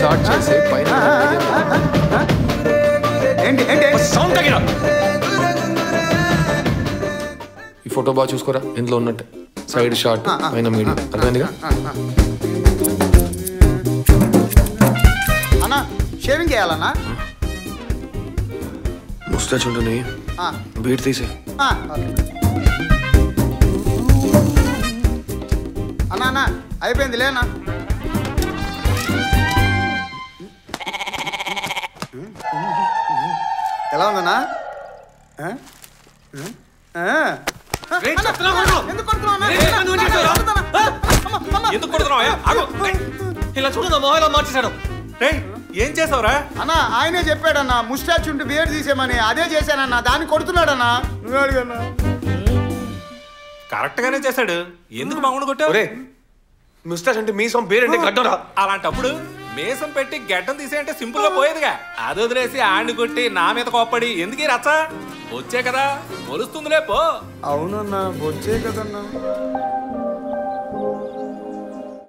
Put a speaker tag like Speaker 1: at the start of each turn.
Speaker 1: Start చేసి పైన
Speaker 2: ఏంటి ఏంటి
Speaker 3: సౌండ్ తగ్గిరా
Speaker 1: ఈ ఫోటో బాగా చూసుకోరా ఇందులో ఉన్నట్టే సైడ్ షాట్ పైన మీడియం అర్థమైందిగా
Speaker 2: అన్నా షేవింగ్ చేయాలన్నా
Speaker 1: ముస్టాచ్ ఉంటుంది
Speaker 2: ఆ,
Speaker 1: బీట్ తీసే
Speaker 2: ఆ, ఓకే. అన్నా అన్నా అయిపోయింది లేనా ఎలా ఉందన్నా ఆ? ఆ? ఆ?
Speaker 3: రేయ్,
Speaker 2: అన్నా,
Speaker 3: చెప్తున్నా కొడుకు.
Speaker 2: ఎందుకు కొడుతున్నావు అన్నా?
Speaker 3: రేయ్, ఎందుకు నువ్వు చేసావు?
Speaker 2: అన్నా, అమ్మ, అమ్మ.
Speaker 3: ఎందుకు కొడుతున్నావు ఏ? ఆగు. ఏయ్, ఇలా చూడు నా మొహం ఇలా మార్చేశాడు రేయ్ ఏం చేసావురా
Speaker 2: అన్నా ఆయనే చెప్పాడన్నా ముస్టాచ్ ఉంటే బియర్ తీసేమని అదే చేశానన్నా దాన్ని కొడుతున్నాడన్నా నువ్వే అడిగన్నా
Speaker 3: కరెక్ట్ గానే చేశాడు ఎందుకు మామూలు కొట్టావు
Speaker 1: ఒరే ముస్టాచ్ అంటే మీ సొం పేరేంటి గడ్డరా
Speaker 3: అలాంటప్పుడు మేసం పెట్టి గడ్డం తీసేయంటే సింపుల్ గా పోయేదిగా అది వదిలేసి ఆడిని కొట్టి నా మీద కోప్పడి ఎందుకు ఈ రచ్చ వచ్చే కదా మొలుస్తుందిలే పో
Speaker 2: అవునన్నా వచ్చే కదన్నా